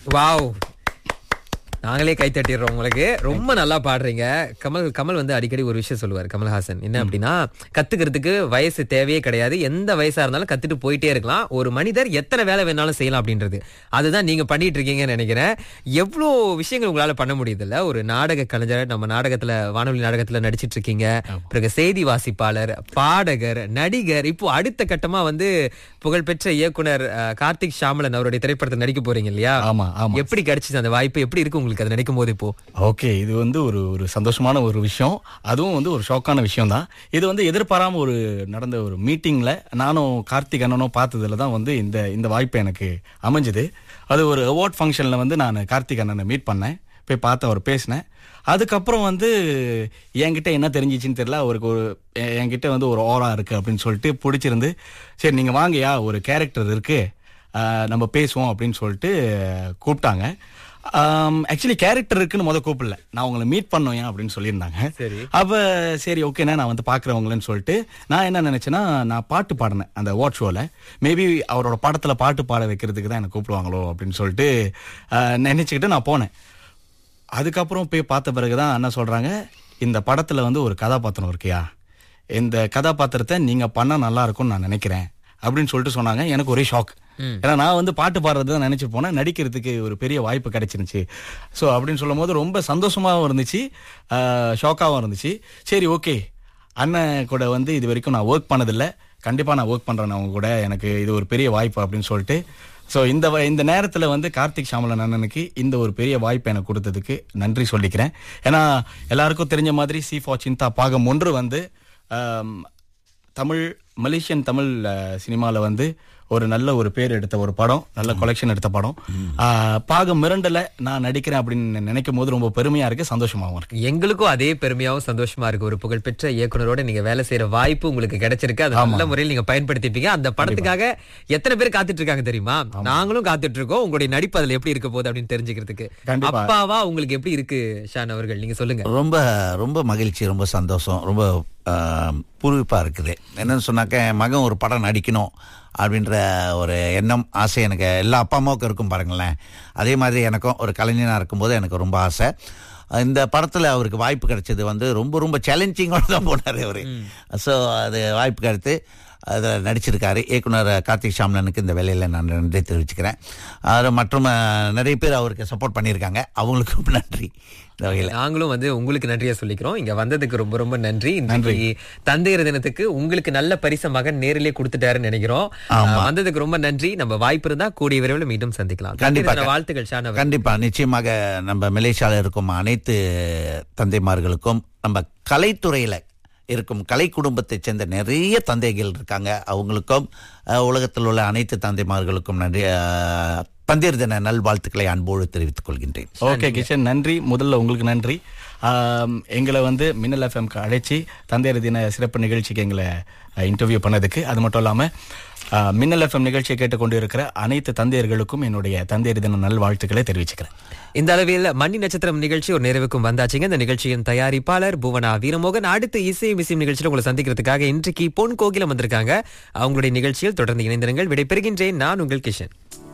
Wow நாங்களே கை தட்டிடுறோம் உங்களுக்கு ரொம்ப நல்லா பாடுறீங்க கமல் கமல் வந்து அடிக்கடி ஒரு விஷயம் சொல்லுவார் கமல்ஹாசன் என்ன அப்படின்னா கத்துக்கிறதுக்கு வயசு தேவையே கிடையாது எந்த வயசா இருந்தாலும் கத்துட்டு போயிட்டே இருக்கலாம் ஒரு மனிதர் எத்தனை வேலை வேணாலும் செய்யலாம் அப்படின்றது அதுதான் நீங்க பண்ணிட்டு இருக்கீங்கன்னு நினைக்கிறேன் எவ்வளோ விஷயங்கள் உங்களால பண்ண முடியுதுல்ல ஒரு நாடக கலைஞர் நம்ம நாடகத்துல வானொலி நாடகத்துல நடிச்சிட்டு இருக்கீங்க பிறகு செய்தி வாசிப்பாளர் பாடகர் நடிகர் இப்போ அடுத்த கட்டமா வந்து புகழ்பெற்ற இயக்குனர் அஹ், கார்த்திக் ஷாமலன் அவருடைய திரைப்படத்தில் நடிக்க போறீங்க இல்லையா ஆமா ஆமா எப்படி கிடைச்சிச்சு அந்த வாய்ப்பு எப்படி இருக்கு உங்களுக்கு அதை நினைக்கும் போது இப்போ ஓகே இது வந்து ஒரு ஒரு சந்தோஷமான ஒரு விஷயம் அதுவும் வந்து ஒரு ஷாக்கான விஷயம் தான் இது வந்து எதிர்பாராம ஒரு நடந்த ஒரு மீட்டிங்ல நானும் கார்த்திக் அண்ணனும் பார்த்ததுல தான் வந்து இந்த இந்த வாய்ப்பு எனக்கு அமைஞ்சது அது ஒரு அவார்ட் ஃபங்க்ஷன்ல வந்து நான் கார்த்திக் அண்ணனை மீட் பண்ணேன் போய் பார்த்து அவர் பேசினேன் அதுக்கப்புறம் வந்து என்கிட்ட என்ன தெரிஞ்சிச்சுன்னு தெரியல அவருக்கு ஒரு எ- என்கிட்ட வந்து ஒரு ஓரா இருக்கு அப்படின்னு சொல்லிட்டு பிடிச்சிருந்து சரி நீங்க வாங்கயா ஒரு கேரக்டர் இருக்கு ஆஹ் நம்ம பேசுவோம் அப்படின்னு சொல்லிட்டு கூப்பிட்டாங்க ஆக்சுவலி கேரக்டர் இருக்குன்னு முத கூப்பிடல நான் உங்களை மீட் பண்ணோம் ஏன் அப்படின்னு சொல்லியிருந்தாங்க சரி. அப்ப சரி ஓகேண்ணா நான் வந்து பாக்குறவங்களேன்னு சொல்லிட்டு நான் என்ன நினைச்சேன்னா நான் பாட்டு பாடினேன் அந்த வாட் ஷோல மேபி அவரோட படத்துல பாட்டு பாட வைக்கிறதுக்கு தான் என்ன கூப்பிடுவாங்களோ அப்படின்னு சொல்லிட்டு ஆஹ், நினைச்சுக்கிட்டு நான் போனேன் அதுக்கப்புறம் போய் பார்த்த பிறகுதான் என்ன சொல்றாங்க இந்த படத்துல வந்து ஒரு கதாபாத்திரம் இருக்கியா இந்த கதாபாத்திரத்தை நீங்க பண்ணா நல்லா இருக்கும்னு நான் நினைக்கிறேன் அப்படின்னு சொல்லிட்டு சொன்னாங்க எனக்கு ஒரே ஷாக் ஏன்னா நான் வந்து பாட்டு பாடுறது தான் நினைச்சு போனேன் நடிக்கிறதுக்கு ஒரு பெரிய வாய்ப்பு கிடைச்சிருந்துச்சு ஸோ அப்படின்னு சொல்லும் போது ரொம்ப சந்தோஷமாவும் இருந்துச்சு ஷாக்காகவும் இருந்துச்சு சரி ஓகே அண்ணன் கூட வந்து இது வரைக்கும் நான் ஒர்க் பண்ணதில்லை கண்டிப்பாக நான் ஒர்க் பண்ணுறேன் அவங்க கூட எனக்கு இது ஒரு பெரிய வாய்ப்பு அப்படின்னு சொல்லிட்டு ஸோ இந்த வ- இந்த நேரத்தில் வந்து கார்த்திக் ஷாமலன் அண்ணனுக்கு இந்த ஒரு பெரிய வாய்ப்பை எனக்கு கொடுத்ததுக்கு நன்றி சொல்லிக்கிறேன் ஏன்னா எல்லாருக்கும் தெரிஞ்ச மாதிரி சி ஃபார் சிந்தா பாகம் ஒன்று வந்து ஆம், தமிழ் மலேசியன் தமிழ் சினிமாவில் வந்து ஒரு நல்ல ஒரு பேர் எடுத்த ஒரு படம் நல்ல கொலெக்ஷன் எடுத்த படம் ஆ, பாகம் மிரண்டல நான் நடிக்கிறேன் அப்படின்னு நினைக்கும் போது ரொம்ப பெருமையா இருக்கு சந்தோஷமாவும் இருக்கு எங்களுக்கும் அதே பெருமையாவும் சந்தோஷமா இருக்கு ஒரு புகழ்பெற்ற இயக்குனரோட நீங்க வேலை செய்யற வாய்ப்பு உங்களுக்கு கிடைச்சிருக்கு அது நல்ல முறையில் நீங்க பயன்படுத்திட்டீங்க அந்த படத்துக்காக எத்தனை பேர் காத்துட்டு இருக்காங்க தெரியுமா நாங்களும் காத்துட்டு இருக்கோம் உங்களுடைய நடிப்பு அதுல எப்படி இருக்க போகுது அப்படின்னு தெரிஞ்சுக்கிறதுக்கு கண்டிப்பா. அப்பாவா உங்களுக்கு எப்படி இருக்கு ஷான் அவர்கள் நீங்க சொல்லுங்க ரொம்ப ரொம்ப மகிழ்ச்சி ரொம்ப சந்தோஷம் ரொம்ப பூர்விப்பாக இருக்குது என்னன்னு சொன்னாக்க என் மகன் ஒரு படம் நடிக்கணும் அப்படின்ற ஒரு எண்ணம் ஆசை எனக்கு எல்லா அப்பா அம்மாவுக்கும் இருக்கும் பாருங்களேன் அதே மாதிரி எனக்கும் ஒரு கலைஞனாக இருக்கும்போது எனக்கு ரொம்ப ஆசை இந்த படத்தில் அவருக்கு வாய்ப்பு கிடைச்சது வந்து ரொம்ப ரொம்ப சேலஞ்சிங்கோட தான் போனார் அவர் ஸோ அது வாய்ப்பு கிடைத்து அதில் நடிச்சிருக்காரு இயக்குனர் கார்த்திக் ஷாம்லனுக்கு இந்த வேலையில் நான் நன்றி தெரிவிச்சுக்கிறேன் அது மற்றும் அஹ், நிறைய பேர் அவருக்கு சப்போர்ட் பண்ணியிருக்காங்க அவங்களுக்கும் நன்றி இந்த வகையில் நாங்களும் வந்து உங்களுக்கு நன்றியா சொல்லிக்கிறோம் இங்க வந்ததுக்கு ரொம்ப ரொம்ப நன்றி இன்றைக்கு தந்தையர் தினத்துக்கு உங்களுக்கு நல்ல பரிச மகன் நேரிலே கொடுத்துட்டாருன்னு நினைக்கிறோம் ஆமா. அஹ், வந்ததுக்கு ரொம்ப நன்றி நம்ம வாய்ப்பு இருந்தா கூடிய விரைவில் மீண்டும் சந்திக்கலாம் கண்டிப்பா. தந்தையர் தின வாழ்த்துக்கள் ஷான் அவர்கள் கண்டிப்பா நிச்சயமாக நம்ம மலேசியாவில் இருக்கும் அனைத்து தந்தைமார்களுக்கும் நம்ம கலைத்துறையில இருக்கும் கலை குடும்பத்தைச் சேர்ந்த நிறைய தந்தைகள் இருக்காங்க அவங்களுக்கும் அஹ், உலகத்தில் உள்ள அனைத்து தந்தைமார்களுக்கும் நன்றி அஹ், தந்தையர் தின நல்வாழ்த்துக்களை அன்போடு தெரிவித்துக் கொள்கின்றேன் ஓகே கிஷன் நன்றி முதல்ல உங்களுக்கு நன்றி ஆம், எங்களை வந்து மின்னல் எஃப்எம்க்கு அழைச்சி தந்தையர் தின சிறப்பு நிகழ்ச்சிக்கு எங்களை இன்டர்வியூ பண்ணதுக்கு அது மட்டும் இல்லாமல் மின்னல் எஃப்எம் நிகழ்ச்சியை கேட்டுக்கொண்டு இருக்கிற அனைத்து தந்தையர்களுக்கும் என்னுடைய தந்தையர் தின நல்வாழ்த்துக்களை தெரிவிச்சுக்கிறேன் இந்த அளவில் மணி நட்சத்திரம் நிகழ்ச்சி ஒரு நிறைவுக்கும் வந்தாச்சுங்க இந்த நிகழ்ச்சியின் தயாரிப்பாளர் புவனா வீரமோகன் அடுத்து இசை மிசிம் நிகழ்ச்சியில் உங்களை சந்திக்கிறதுக்காக இன்றைக்கு பொன் கோகிலம் வந்திருக்காங்க அவங்களுடைய நிகழ்ச்சியில் தொடர்ந்து இணைந்திருங்கள் விடைபெறுகின்றேன் நான் உங்கள் கிஷன்